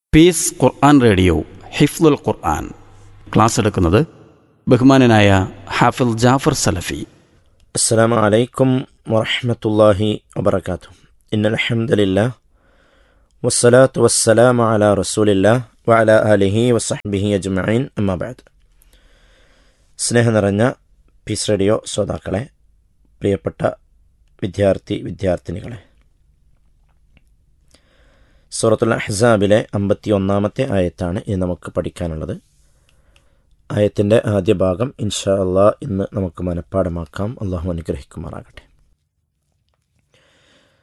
piece ഖുർആൻ radio ഹിഫ്ലുൽ ഖുർആൻ ക്ലാസ് എടുക്കുന്നത് ബഹുമാനനായ ഹാഫിൽ ജാഫർ സലഫി السلام عليكم ورحمة الله وبركاته إن الحمد لله والصلاة والسلام على رسول الله وعلى آله وصحبه أجمعين أما بعد സ്നേഹം നിറഞ്ഞ പീസ് റേഡിയോ ശ്രോതാക്കളെ പ്രിയപ്പെട്ട വിദ്യാർത്ഥി വിദ്യാർത്ഥിനികളെ സൂറത്തുൽ അഹ്സാബിലെ അമ്പത്തി ഒന്നാമത്തെ ആയത്താണ് ഇനി നമുക്ക് പഠിക്കാനുള്ളത് ആയത്തിൻ്റെ ആദ്യ ഭാഗം ഇൻഷാ അള്ളാ ഇന്ന് നമുക്ക് മനഃപ്പാടമാക്കാം അള്ളാഹു അനുഗ്രഹിക്കുമാറാകട്ടെ